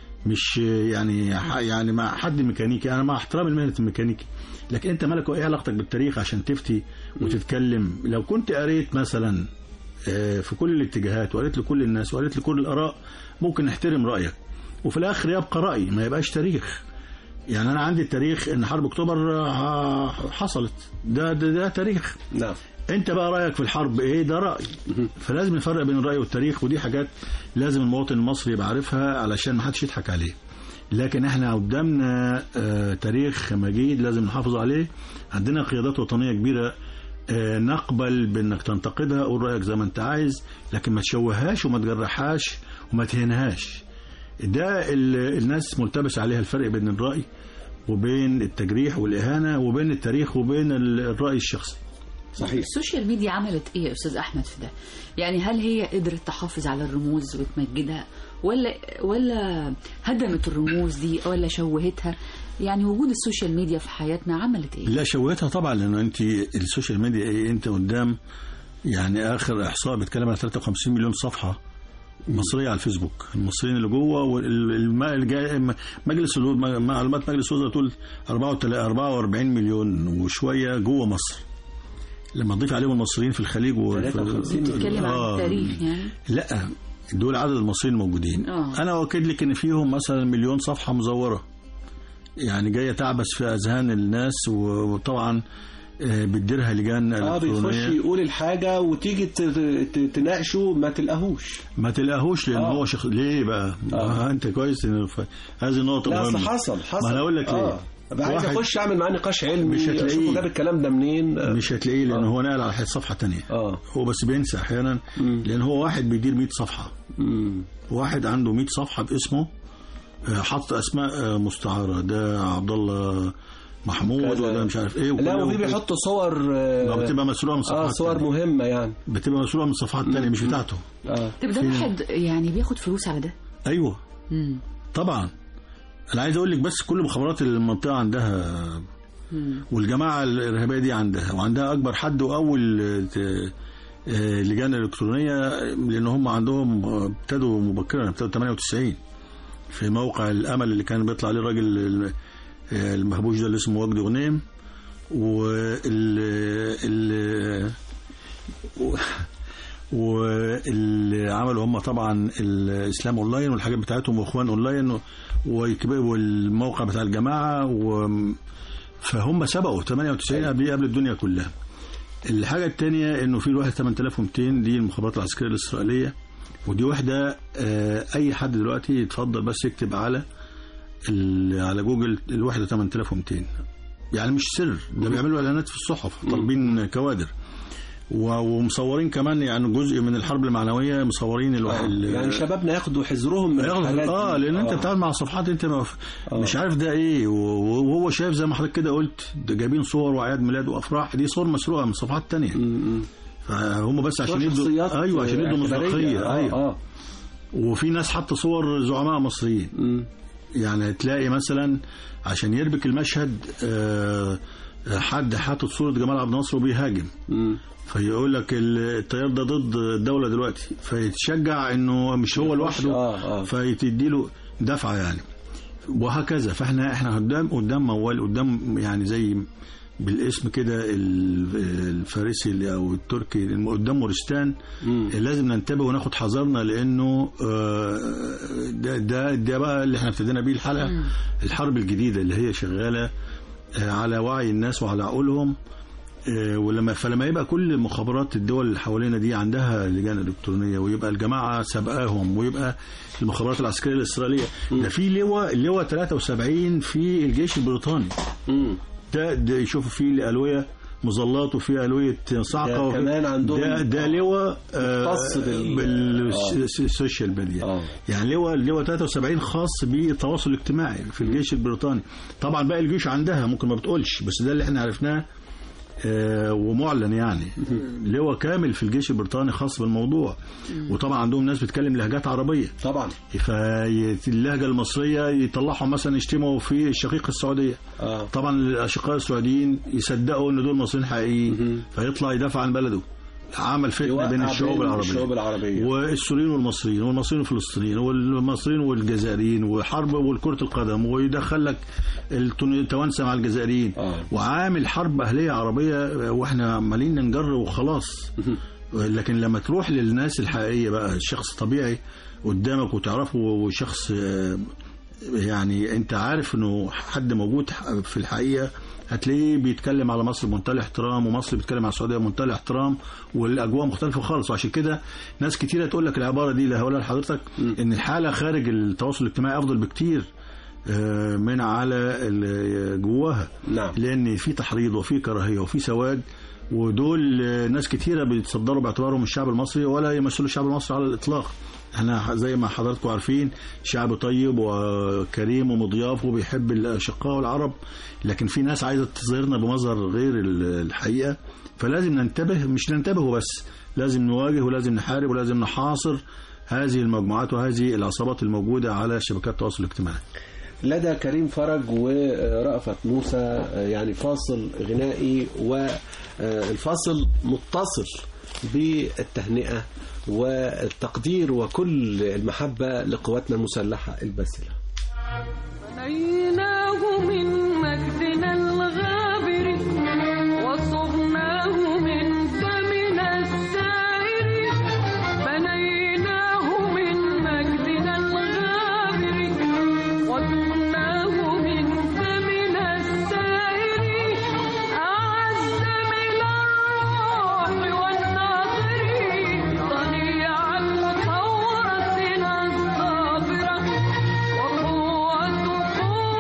مش يعني يعني مع حد ميكانيكي انا مع احترام مهنه الميكانيكي لكن انت مالك ايه علاقتك بالتاريخ عشان تفتي وتتكلم لو كنت قريت مثلا آه، في كل الاتجاهات وقريت لكل الناس وقريت لكل الاراء ممكن نحترم رايك وفي الاخر يبقى راي ما يبقاش تاريخ يعني انا عندي التاريخ ان حرب اكتوبر آه، حصلت ده ده, ده تاريخ نعم انت بقى رايك في الحرب ايه ده راي فلازم نفرق بين الراي والتاريخ ودي حاجات لازم المواطن المصري يبقى عارفها علشان ما حدش يضحك عليه لكن احنا قدامنا آه تاريخ مجيد لازم نحافظ عليه عندنا قيادات وطنيه كبيره آه نقبل بانك تنتقدها قول رايك زي ما انت عايز لكن ما تشوههاش وما تجرحهاش وما تهنهاش ده ال- الناس ملتبس عليها الفرق بين الراي وبين التجريح والاهانه وبين التاريخ وبين ال- الراي الشخصي صحيح السوشيال ميديا عملت ايه يا استاذ احمد في ده يعني هل هي قدرت تحافظ على الرموز وتمجدها ولا ولا هدمت الرموز دي ولا شوهتها يعني وجود السوشيال ميديا في حياتنا عملت ايه لا شوهتها طبعا لان انت السوشيال ميديا ايه انت قدام يعني اخر احصاء بيتكلم على 53 مليون صفحه مصريه على الفيسبوك المصريين اللي جوه مجلس الو- معلومات مجلس الوزراء تقول 44 مليون وشويه جوه مصر لما تضيف عليهم المصريين في الخليج وفي 53 بتتكلم عن آه. التاريخ يعني لا دول عدد المصريين الموجودين آه. انا اؤكد لك ان فيهم مثلا مليون صفحه مزوره يعني جايه تعبس في اذهان الناس وطبعا آه، بتديرها لجان اه بيخش الكترونيه يقول الحاجة وتيجي ت- ت- تناقشه ما تلاقوش ما تلاقوش لان آه. هو شخص ليه بقى؟ آه. آه. انت كويس إن ف... هذه النقطه لا اصل مهمه حصل حصل ما انا اقول لك ليه اه بقى عايز واحد- اخش اعمل معاه نقاش علمي مش هتلاقيه. اشوفه جاب الكلام ده منين آه. مش هتلاقيه لان آه. هو نقل على صفحه تانية اه هو بس بينسى احيانا مم. لان هو واحد بيدير 100 صفحه مم. واحد عنده 100 صفحه باسمه آه، حط اسماء آه، مستعاره ده عبد الله محمود كذا. وده مش عارف ايه لا وكل- وفي بيحطوا صور آه، آه, بتبقى مسروقه من اه صفحات صور تانية. مهمة يعني بتبقى مسروقه من صفحات تانية مش بتاعته اه طب ده واحد يعني بياخد فلوس على ده ايوه مم. طبعا انا عايز اقول لك بس كل مخابرات المنطقه عندها مم. والجماعه الارهابيه دي عندها وعندها اكبر حد واول آه، آه، لجان الكترونيه لان هم عندهم آه، ابتدوا مبكرا ابتدوا 98 في موقع الامل اللي كان بيطلع عليه الراجل ال- آه، المهبوش ده اللي اسمه وجدي غنيم وال ال و- واللي عملوا هم طبعا الاسلام اونلاين والحاجات بتاعتهم واخوان اونلاين و- ويكبروا الموقع بتاع الجماعه و فهم سبقوا 98 قبل قبل الدنيا كلها الحاجه الثانيه انه في الوحده 8200 دي المخابرات العسكريه الاسرائيليه ودي وحده آه، اي حد دلوقتي يتفضل بس يكتب على ال- على جوجل الوحده 8200 يعني مش سر ده بيعملوا اعلانات في الصحف طالبين كوادر و- ومصورين كمان يعني جزء من الحرب المعنويه مصورين الواحد يعني شبابنا ياخدوا حذرهم من ياخد الحاجات دي. اه لان انت بتتعامل مع صفحات انت ما مش عارف ده ايه و- وهو شايف زي ما حضرتك كده قلت ده جايبين صور واعياد ميلاد وافراح دي صور مسروقه من صفحات تانية م- م. فهم بس عشان شخصيات يدوا ايوه عشان يدوا اعتبارية. مصداقيه آه، ايوه آه. وفي ناس حاطه صور زعماء مصريين م. يعني تلاقي مثلا عشان يربك المشهد آه، حد حاطط صوره جمال عبد الناصر وبيهاجم م. فيقول لك التيار ده ضد الدوله دلوقتي فيتشجع انه مش هو لوحده آه، آه. فيتدي له دفعه يعني وهكذا فاحنا احنا قدام قدام موال قدام يعني زي بالاسم كده ال- الفارسي اللي- او التركي الم- قدام مورستان مم. لازم ننتبه وناخد حذرنا لانه آه، ده ده ده بقى اللي احنا ابتدينا بيه الحلقه الحرب الجديده اللي هي شغاله آه، على وعي الناس وعلى عقولهم آه، ولما فلما يبقى كل مخابرات الدول اللي حوالينا دي عندها لجان الكترونيه ويبقى الجماعه سبقاهم ويبقى المخابرات العسكريه الاسرائيليه ده في لواء اللواء 73 في الجيش البريطاني م. ده ده يشوفوا فيه الالويه مظلات وفيه الويه صعقه ده وفيه- كمان عندهم- ده, ده لواء آه، مختص بال- بالسوشيال ميديا آه. يعني لواء لواء 73 خاص بالتواصل الاجتماعي في الجيش البريطاني طبعا باقي الجيوش عندها ممكن ما بتقولش بس ده اللي احنا عرفناه آه، ومعلن يعني لواء كامل في الجيش البريطاني خاص بالموضوع وطبعا عندهم ناس بتتكلم لهجات عربيه طبعا فاللهجه المصريه يطلعهم مثلا يشتموا في الشقيقه السعوديه آه. طبعا الاشقاء السعوديين يصدقوا ان دول مصريين حقيقيين فيطلع يدافع عن بلده عمل فتنه يوقع بين الشعوب بين العربيه الشعوب العربية. والسوريين والمصريين والمصريين والفلسطينيين والمصريين والجزائريين وحرب والكره القدم ويدخل لك التون- التوانسه مع الجزائريين آه. وعامل حرب اهليه عربيه واحنا عمالين ننجر وخلاص لكن لما تروح للناس الحقيقيه بقى الشخص طبيعي قدامك وتعرفه وشخص آه، يعني انت عارف انه حد موجود في الحقيقه هتلاقيه بيتكلم على مصر بمنتهى الاحترام ومصر بيتكلم على السعوديه بمنتهى الاحترام والاجواء مختلفه خالص وعشان كده ناس كتيره تقول لك العباره دي اللي هقولها لحضرتك ان الحاله خارج التواصل الاجتماعي افضل بكتير آه، من على ال- جواها نعم. لان في تحريض وفي كراهيه وفي سواد ودول آه، ناس كتيره بيتصدروا باعتبارهم الشعب المصري ولا يمثلوا الشعب المصري على الاطلاق احنا زي ما حضراتكم عارفين شعب طيب وكريم ومضياف وبيحب الاشقاء العرب لكن في ناس عايزه تظهرنا بمظهر غير ال- الحقيقه فلازم ننتبه مش ننتبه بس لازم نواجه ولازم نحارب ولازم نحاصر هذه المجموعات وهذه العصابات الموجوده على شبكات التواصل الاجتماعي لدى كريم فرج ورأفت موسى يعني فاصل غنائي والفاصل متصل بالتهنئة والتقدير وكل المحبة لقواتنا المسلحة الباسلة بنيناه من مجدنا الغابر وصرناه من دمنا السائر بنيناه من مجدنا الغابر وصرناه من دمنا السائر أعز من الروح والناظرين ضنيع ثورتنا الصابرة وقوة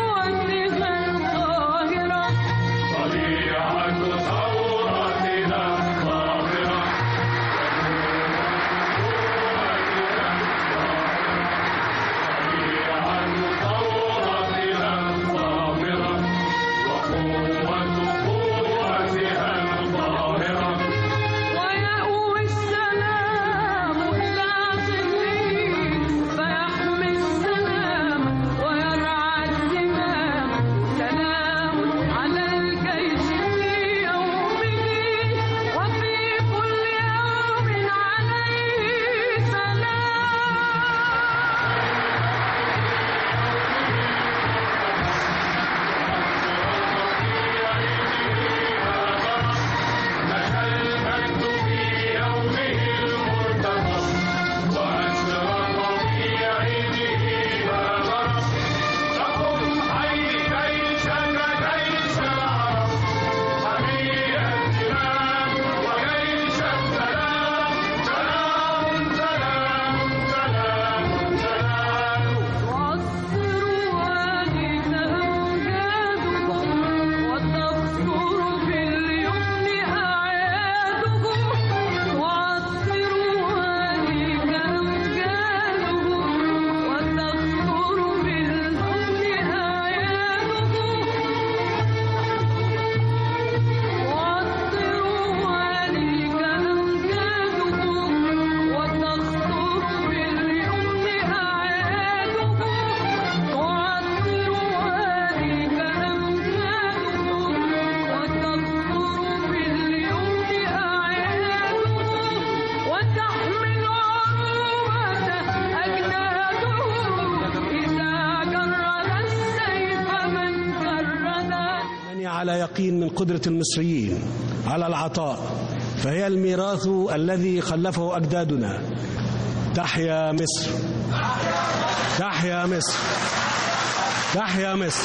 على يقين من قدرة المصريين على العطاء فهي الميراث الذي خلفه أجدادنا تحيا مصر تحيا مصر تحيا مصر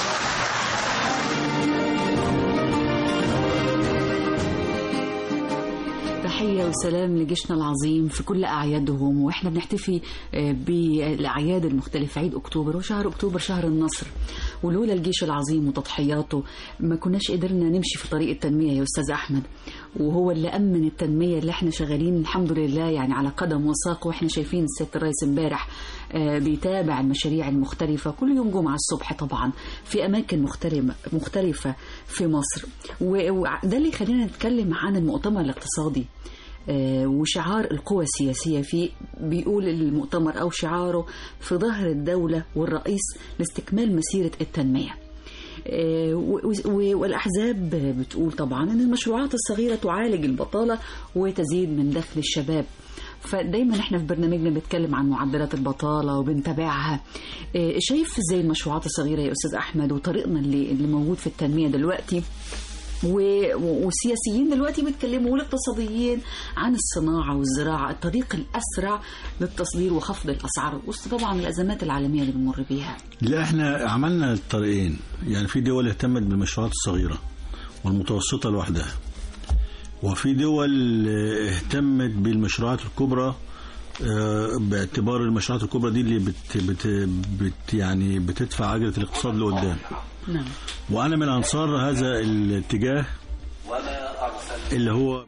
تحية وسلام لجيشنا العظيم في كل أعيادهم وإحنا بنحتفي آه، بالأعياد المختلفة عيد أكتوبر وشهر أكتوبر شهر النصر ولولا الجيش العظيم وتضحياته ما كناش قدرنا نمشي في طريق التنمية يا أستاذ أحمد وهو اللي أمن التنمية اللي احنا شغالين الحمد لله يعني على قدم وساق واحنا شايفين السيد الرئيس امبارح آه، بيتابع المشاريع المختلفة كل يوم جمعة الصبح طبعا في أماكن مختلفة مختلفة في مصر و- وده اللي يخلينا نتكلم عن المؤتمر الاقتصادي آه، وشعار القوى السياسية فيه بيقول المؤتمر أو شعاره في ظهر الدولة والرئيس لاستكمال مسيرة التنمية آه، و- و- والأحزاب بتقول طبعا أن المشروعات الصغيرة تعالج البطالة وتزيد من دخل الشباب فدايما احنا في برنامجنا بنتكلم عن معدلات البطاله وبنتابعها آه، شايف ازاي المشروعات الصغيره يا استاذ احمد وطريقنا اللي اللي موجود في التنميه دلوقتي و- والسياسيين دلوقتي بيتكلموا والاقتصاديين عن الصناعة والزراعة الطريق الأسرع للتصدير وخفض الأسعار وسط طبعا الأزمات العالمية اللي بنمر بيها لا احنا عملنا الطريقين يعني في دول اهتمت بالمشروعات الصغيرة والمتوسطة لوحدها وفي دول اه، اهتمت بالمشروعات الكبرى اه، باعتبار المشروعات الكبرى دي اللي بت بت بت يعني بتدفع عجلة الاقتصاد لقدام نعم وانا من انصار هذا الاتجاه اللي هو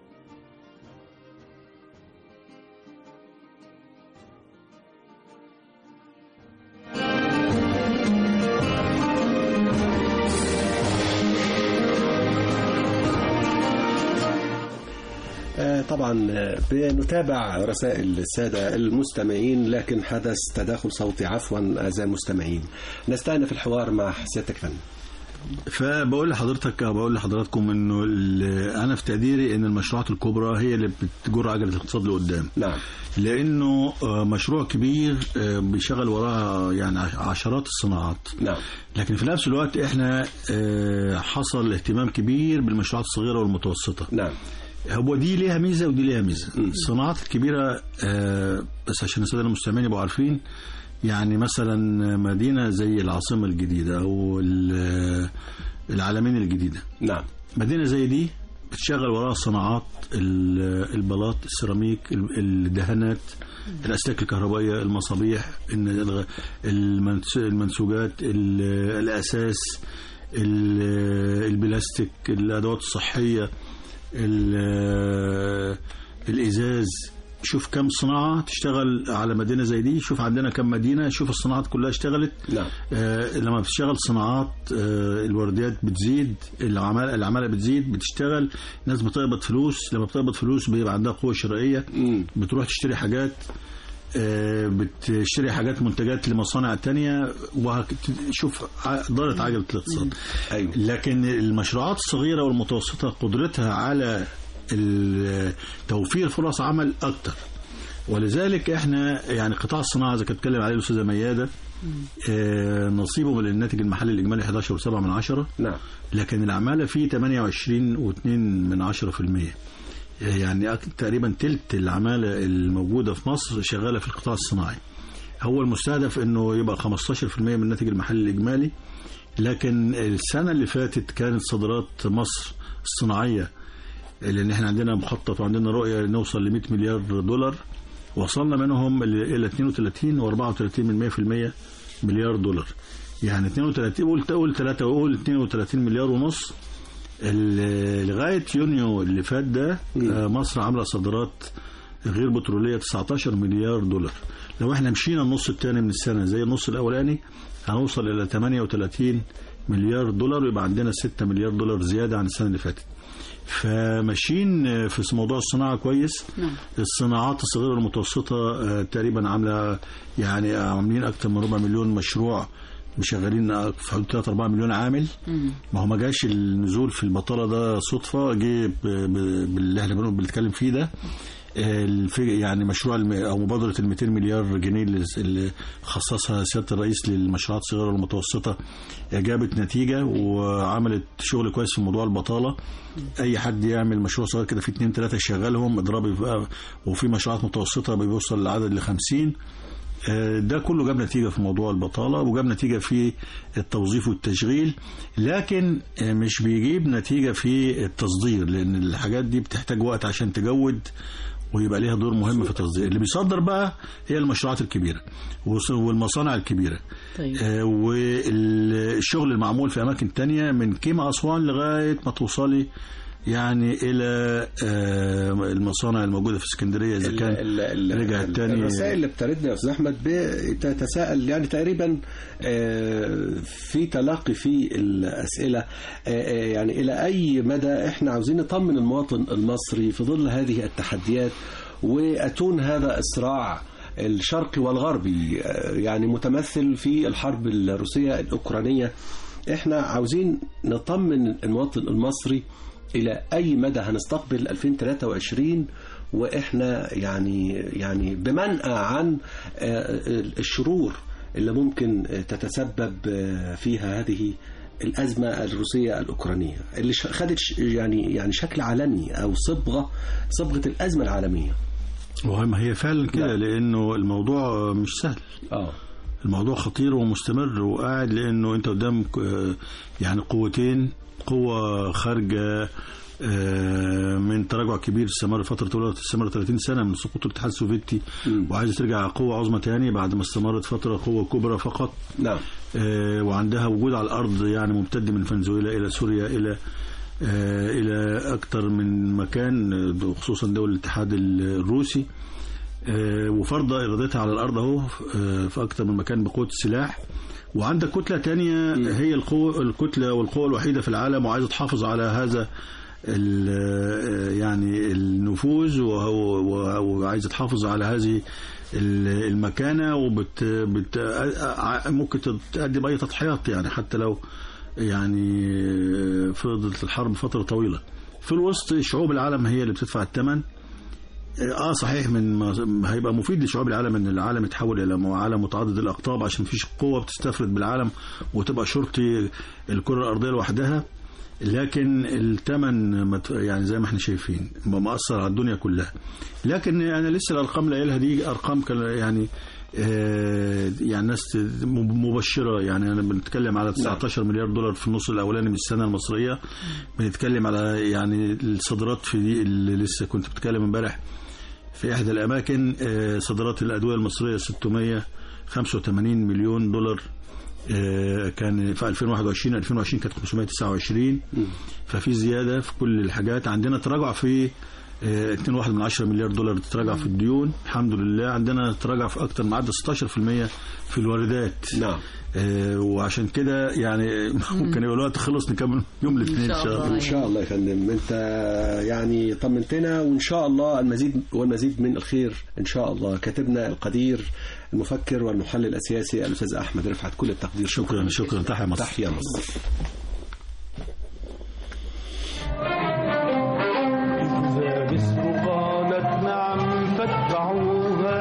آه، طبعا آه، بنتابع رسائل السادة المستمعين لكن حدث تداخل صوتي عفوا أعزائي المستمعين نستأنف الحوار مع سيادتك فندم فبقول لحضرتك أو بقول لحضراتكم انه ال- انا في تقديري ان المشروعات الكبرى هي اللي بتجر عجله الاقتصاد لقدام نعم لانه آه، مشروع كبير آه، بيشغل وراه يعني عشرات الصناعات نعم لكن في نفس الوقت احنا آه، حصل اهتمام كبير بالمشروعات الصغيره والمتوسطه نعم هو دي ليها ميزه ودي ليها ميزه الصناعات الكبيره آه، بس عشان الساده المستمعين يبقوا عارفين يعني مثلا مدينه زي العاصمه الجديده او ال- العالمين الجديده نعم مدينه زي دي بتشغل وراها صناعات ال- البلاط السيراميك ال- الدهانات الاسلاك الكهربائيه المصابيح إن الغ- المنس- المنسوجات ال- الاساس ال- البلاستيك الادوات الصحيه ال- الازاز شوف كم صناعه تشتغل على مدينه زي دي شوف عندنا كم مدينه شوف الصناعات كلها اشتغلت نعم آه، لما بتشتغل صناعات آه، الورديات بتزيد العمالة العمالة بتزيد بتشتغل الناس بتقبض فلوس لما بتقبض فلوس بيبقى عندها قوة شرائية مم. بتروح تشتري حاجات آه، بتشتري حاجات منتجات لمصانع تانية وشوف دارت عجلة الاقتصاد أيوه لكن المشروعات الصغيرة والمتوسطة قدرتها على ال- توفير فرص عمل أكتر ولذلك احنا يعني قطاع الصناعة زي كانت اتكلم عليه الأستاذة ميادة آه، نصيبه من الناتج المحلي الإجمالي 11.7 من عشرة نعم لكن العمالة فيه 28.2 من عشرة في المية يعني أك- تقريبا تلت العمالة الموجودة في مصر شغالة في القطاع الصناعي هو المستهدف انه يبقى 15% من الناتج المحلي الإجمالي لكن السنة اللي فاتت كانت صادرات مصر الصناعية لأن احنا عندنا مخطط وعندنا رؤية نوصل ل 100 مليار دولار وصلنا منهم ل- إلى 32 و34 من 100% مليار دولار يعني 32 قول قول 3 وقول 32 مليار ونص ال- لغايه يونيو اللي فات ده آه، مصر عامله صادرات غير بتروليه 19 مليار دولار لو احنا مشينا النص الثاني من السنه زي النص الاولاني هنوصل الى 38 مليار دولار ويبقى عندنا 6 مليار دولار زياده عن السنه اللي فاتت فماشيين آه، في موضوع الصناعه كويس نعم. الصناعات الصغيره والمتوسطه آه، تقريبا عامله يعني عاملين اكثر من ربع مليون مشروع مشغلين في حدود 3 4 مليون عامل ما هو ما جاش النزول في البطاله ده صدفه جه ب- ب- باللي احنا بنقول بنتكلم فيه ده الف- يعني مشروع الم- او مبادره ال 200 مليار جنيه اللي- اللي خصصها سياده الرئيس للمشروعات الصغيره والمتوسطه جابت نتيجه وعملت شغل كويس في موضوع البطاله اي حد يعمل مشروع صغير كده في اتنين تلاته يشغلهم اضرب يبقى وفي مشروعات متوسطه بيوصل لعدد ل 50 آه، ده كله جاب نتيجة في موضوع البطالة وجاب نتيجة في التوظيف والتشغيل لكن آه، مش بيجيب نتيجة في التصدير لأن الحاجات دي بتحتاج وقت عشان تجود ويبقى ليها دور مهم في التصدير اللي بيصدر بقى هي المشروعات الكبيرة والص- والمصانع الكبيرة طيب آه، والشغل المعمول في أماكن تانية من كيما أسوان لغاية ما توصلي يعني إلى آه، المصانع الموجودة في اسكندرية إذا كان ال- ال- رجع ال- تاني الرسائل اللي بتردنا يا استاذ احمد بتتساءل يعني تقريبا آه، في تلاقي في الاسئله آه، آه، يعني الى اي مدى احنا عاوزين نطمن المواطن المصري في ظل هذه التحديات واتون هذا الصراع الشرقي والغربي آه، يعني متمثل في الحرب الروسيه الاوكرانيه احنا عاوزين نطمن المواطن المصري الى اي مدى هنستقبل 2023 واحنا يعني يعني بمنأى عن آه، الشرور اللي ممكن آه، تتسبب آه، فيها هذه الأزمة الروسية الأوكرانية اللي ش- خدت ش- يعني يعني شكل عالمي أو صبغة صبغة الأزمة العالمية وما هي فعلا كده نعم. لانه الموضوع مش سهل اه الموضوع خطير ومستمر وقاعد لانه انت قدام ك- يعني قوتين قوة خارجة آه، من تراجع كبير استمر فترة طويلة استمر 30 سنة من سقوط الاتحاد السوفيتي مم. وعايزة ترجع قوة عظمى تاني بعد ما استمرت فترة قوة كبرى فقط نعم آه، وعندها وجود على الأرض يعني ممتد من فنزويلا إلى سوريا إلى آه، إلى أكثر من مكان آه، خصوصا دول الاتحاد الروسي آه، وفرض إرادتها على الأرض أهو آه، في أكثر من مكان بقوة السلاح وعندك كتلة تانية هي القوة الكتلة والقوة الوحيدة في العالم وعايزة تحافظ على هذا ال- آه، يعني النفوذ وهو- وهو- وعايزة تحافظ على هذه ال- المكانة وبت بت ع- ممكن تقدم أي تضحيات يعني حتى لو يعني آه، فضلت الحرب فترة طويلة في الوسط شعوب العالم هي اللي بتدفع الثمن اه صحيح من ما هيبقى مفيد لشعوب العالم ان العالم يتحول الى عالم متعدد الاقطاب عشان مفيش قوه بتستفرد بالعالم وتبقى شرطي الكره الارضيه لوحدها لكن الثمن مت- يعني زي ما احنا شايفين مأثر على الدنيا كلها لكن انا لسه الارقام اللي قايلها دي ارقام كان يعني آه، يعني ناس مبشره يعني انا بنتكلم على 19 مليار دولار في النص الاولاني من السنه المصريه بنتكلم على يعني الصادرات في دي اللي لسه كنت بتكلم امبارح في احدى الاماكن آه، صادرات الادويه المصريه 685 مليون دولار آه، كان في 2021 2020 كانت 529 ففي زياده في كل الحاجات عندنا تراجع في آه، 2.1 من 10 مليار دولار تراجع في الديون الحمد لله عندنا تراجع في اكتر معدل 16% في الواردات نعم آه، وعشان كده يعني ممكن يبقى الوقت خلص نكمل يوم الاثنين ان شاء الله ان شاء الله يا فندم انت يعني طمنتنا وان شاء الله المزيد والمزيد من الخير ان شاء الله كاتبنا القدير المفكر والمحلل السياسي الاستاذ احمد رفعت كل التقدير شكرا شكرا تحيا مصر تحيا مصر إذا مصر قالت نعم فاتبعوها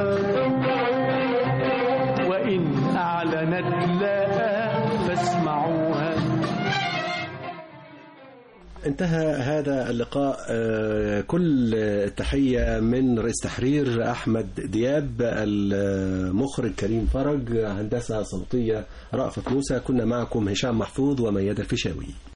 وإن أعلنت لا فاسمعوها انتهى هذا اللقاء آه، كل التحية من رئيس تحرير أحمد دياب المخرج كريم فرج هندسة صوتية رأفت موسى كنا معكم هشام محفوظ وميادة الفيشاوي